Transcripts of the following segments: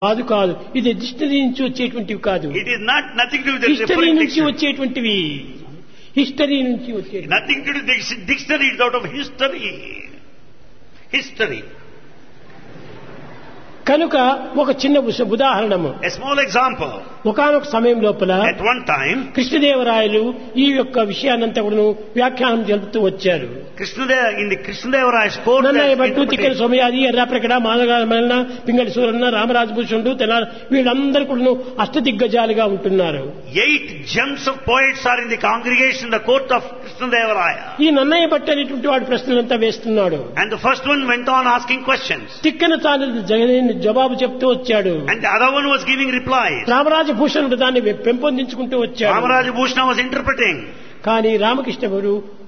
కాదు కాదు ఇది డిక్షనరీ నుంచి వచ్చేటువంటివి కాదు It is not nothing to do with the history foreign నుంచి dictionary. వచ్చేటువంటివి హిస్టరీ నుంచి వచ్చేటువంటివి Nothing to do with the dictionary. It's out of history. History. కనుక ఒక చిన్న ఉస- ఉదాహరణము A small example. ఒకనొక సమయం లోపల At one time, కృష్ణదేవరాయలు ఈ యొక్క విషయాన్నంతా కూడా వ్యాఖ్యానం జరుపుతూ వచ్చారు Krishnadeva, in the Krishnadevaraya's court, Nannaya Bhattu Tikkana interpretation- సోమయాది ఎర్రాప్రకట మాదగా Mallanna Pingali Suranna రామరాజభూషణుడు Tenali వీళ్ళందరూ కూడా అష్టదిగ్గజాలుగా ఉంటున్నారు eight gems of poets are in the congregation, the court of Krishnadevaraya. ఈ నన్నయ్య భట్టు అనేటువంటి వాడు ప్రశ్నలంతా వేస్తున్నాడు And the first one went on asking questions. Tikkana తాను జగన్ జవాబు చెప్తూ వచ్చాడు And the other one was giving replies. రామరాజభూషణుడు దాన్ని పెంపొందించుకుంటూ వచ్చాడు Ramaraja Bhushana was interpreting. కానీ రామకృష్ణ గురు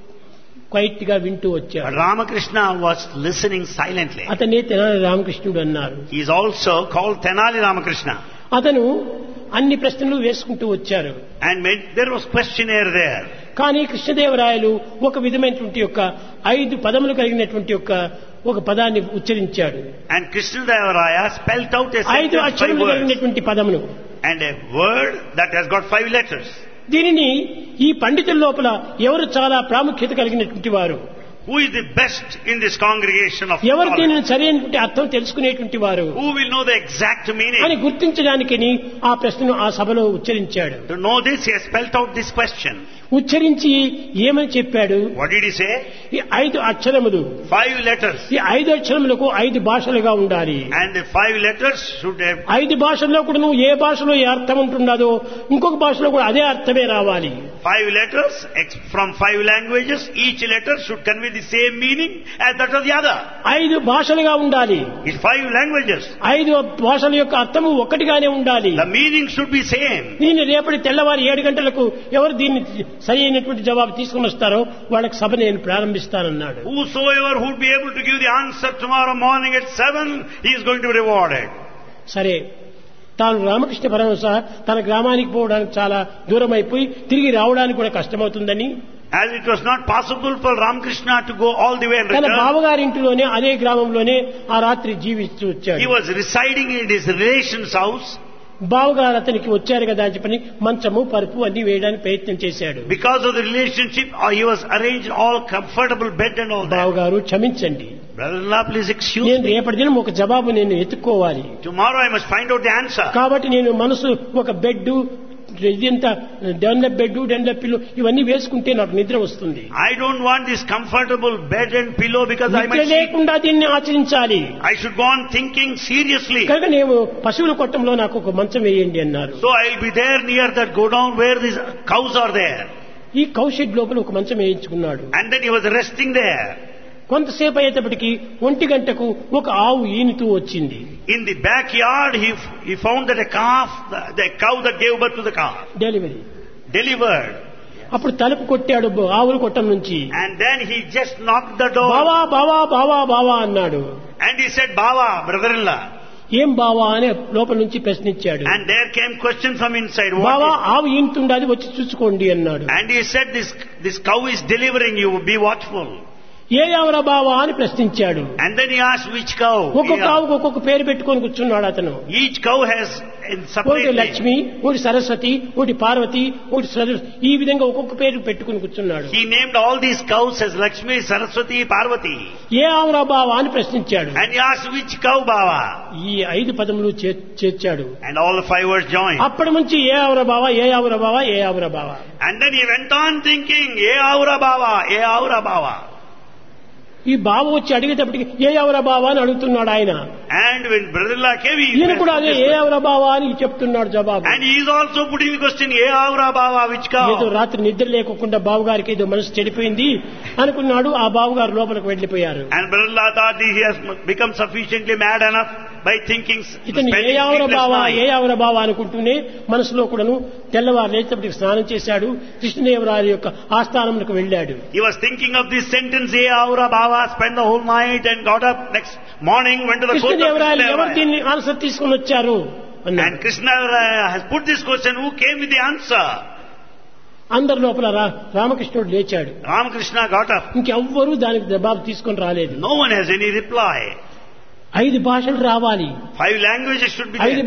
క్వైట్ గా వింటూ వచ్చాడు But Ramakrishna was listening silently. అతనే తెనాలి రామకృష్ణుడు అన్నారు He is also called Tenali Ramakrishna. అతను అన్ని ప్రశ్నలు వేసుకుంటూ వచ్చారు And when there was questionnaire there. కానీ కృష్ణదేవరాయలు ఒక విధమైనటువంటి యొక్క ఐదు పదములు కలిగినటువంటి యొక్క ఒక పదాన్ని ఉచ్చరించాడు And Krishnadevaraya spelt out a ఐదు sentence, five అక్షరములు words. కలిగినటువంటి పదమును And a word that has got five letters. దీనిని ఈ పండితుల లోపల ఎవరు చాలా ప్రాముఖ్యత కలిగినటువంటి వారు Who is the best in this congregation of ఎవరు knowledge? దీనిని సరైనటువంటి అర్థం తెలుసుకునేటువంటి వారు Who will know the exact అని meaning? గుర్తించడానికి ఆ ప్రశ్నను ఆ సభలో ఉచ్చరించాడు To know this, he has spelt out this question. ఉచ్చరించి ఏమని చెప్పాడు What did he say? ఈ ఐదు అక్షరములు Five letters. ఈ ఐదు అక్షరములకు ఐదు భాషలుగా ఉండాలి And the five letters should have ఐదు భాషల్లో కూడా నువ్వు ఏ భాషలో ఏ అర్థం ఉంటున్నదో ఇంకొక భాషలో కూడా అదే అర్థమే రావాలి five letters ex- from five languages. Each letter should convey the same meaning as that of the other. ఐదు భాషలుగా ఉండాలి It's five languages. ఐదు భాషల యొక్క అర్థము ఒక్కటిగానే ఉండాలి The meaning should be same. దీన్ని రేపటి తెల్లవారి ఏడు గంటలకు ఎవరు దీన్ని సరి అయినటువంటి జవాబు తీసుకుని వస్తారో వాళ్ళకి సభ నేను ప్రారంభిస్తానన్నాడు Whosoever would be able to give the answer tomorrow morning at seven, he is going to be rewarded. సరే తాను రామకృష్ణ పరమహంస తన గ్రామానికి పోవడానికి చాలా దూరం అయిపోయి తిరిగి రావడానికి కూడా కష్టమవుతుందని As it was not possible for Ramakrishna to go all the way and తన return, బావగారింటిలోనే అదే గ్రామంలోనే ఆ రాత్రి జీవిస్తూ he వచ్చాడు was residing in his relation's house. బావగారు అతనికి వచ్చారు కదా అని చెప్పని మంచము పరుపు అన్ని వేయడానికి ప్రయత్నం చేశాడు Because of the relationship, uh, he was arranged all comfortable bed and all that. బావగారు క్షమించండి Brother-in-law, please excuse నేను me. రేపటి దినం ఒక జవాబు నేను ఎత్తుక్కోవాలి Tomorrow I must find out the answer. కాబట్టి నేను మనసు ఒక బెడ్ ఇదంతా డెన్లప్ బెడ్ డెన్లప్ పిల్లు ఇవన్నీ వేసుకుంటే నాకు నిద్ర వస్తుంది I don't want this comfortable bed and pillow because I నిద్ర might sleep. లేకుండా దీన్ని ఆచరించాలి I should go on thinking seriously. కనుక నేను పశువుల కొట్టంలో నాకు ఒక మంచం వేయండి అన్నారు So I'll be there near that godown where these cows are there. ఈ కౌషెడ్ లోపల ఒక మంచం వేయించుకున్నాడు And then he was resting there. కొంతసేపు అయ్యేటప్పటికి ఒంటి గంటకు ఒక ఆవు ఈనుతూ వచ్చింది In the backyard, he, he found that a calf, the, the cow that gave birth to the calf, delivery delivered. అప్పుడు తలుపు కొట్టాడు బ- ఆవుల కొట్టం నుంచి And then he just knocked the door. బావా బావా బావా బావా అన్నాడు And he said, Baba, brother-in-law. ఏం బావా అని లోపల నుంచి ప్రశ్నించాడు And there came question from inside. What బావా is- ఆవు ఈనుతుండాది వచ్చి చూసుకోండి అన్నాడు And he said, this, this cow is delivering you, be watchful. ఏ ఆవురా బావా అని ప్రశ్నించాడు And then he asked which cow. ఒక్కొక్క Yeah. ఆవుకు ఒక్కొక్క పేరు పెట్టుకొని కూర్చున్నాడు అతను Each cow has in ఒకటి separate name. లక్ష్మి ఒకటి సరస్వతి ఒకటి పార్వతి ఒకటి సరస్వతి ఈ విధంగా ఒక్కొక్క పేరు పెట్టుకుని కూర్చున్నాడు He named all these cows as Lakshmi, Saraswati, Parvati. ఏ ఆవురా బావా అని ప్రశ్నించాడు And he asked which cow, Baba. ఈ ఐదు పదములు చే- చేర్చాడు And all the five words joined. అప్పటి నుంచి ఏ ఆవురా బావా ఏ ఆవురా బావా ఏ ఆవురా బావా And then he went on thinking, E Aura Baba, E Aura Baba. ఈ బావ వచ్చి అడిగేటప్పటికి ఏ ఆవురా బావా అని అడుగుతున్నాడు ఆయన And when Brother came, he ఈయన కూడా అదే ఏ and ఆవురా బావా అని చెప్తున్నాడు జవాబు he is also putting the question, E Aura Baba, which ఏదో cow? రాత్రి నిద్ర లేకుండా బావగారికి ఏదో మనసు చెడిపోయింది అనుకున్నాడు ఆ బావగారు లోపలికి వెళ్లిపోయారు And Brother thought he has become sufficiently mad enough by thinking, ఇతను ఏ spending ఆవుర sleepless బావా ఏ night. ఆవుర బావా అనుకుంటూనే మనసులో కూడాను తెల్లవారు లేచేటప్పటికి స్నానం చేశాడు కృష్ణదేవరాయల యొక్క ఆస్థానంకు వెళ్ళాడు He was thinking of this sentence, E Aura Baba, spent the whole night and got up next morning, went to the court of కృష్ణదేవరాయలు ఎవరు Krishna. దీన్ని ఆన్సర్ తీసుకుని వచ్చారు అన్నాడు And Krishna uh, has put this question, who came with the answer? అందరి లోపల రా రామకృష్ణుడు లేచాడు Ramakrishna got up. ఇంకెవ్వరూ దానికి జవాబు తీసుకొని రాలేదు No one has any reply. ఐదు భాషలు రావాలి Five languages should be ఐదు there.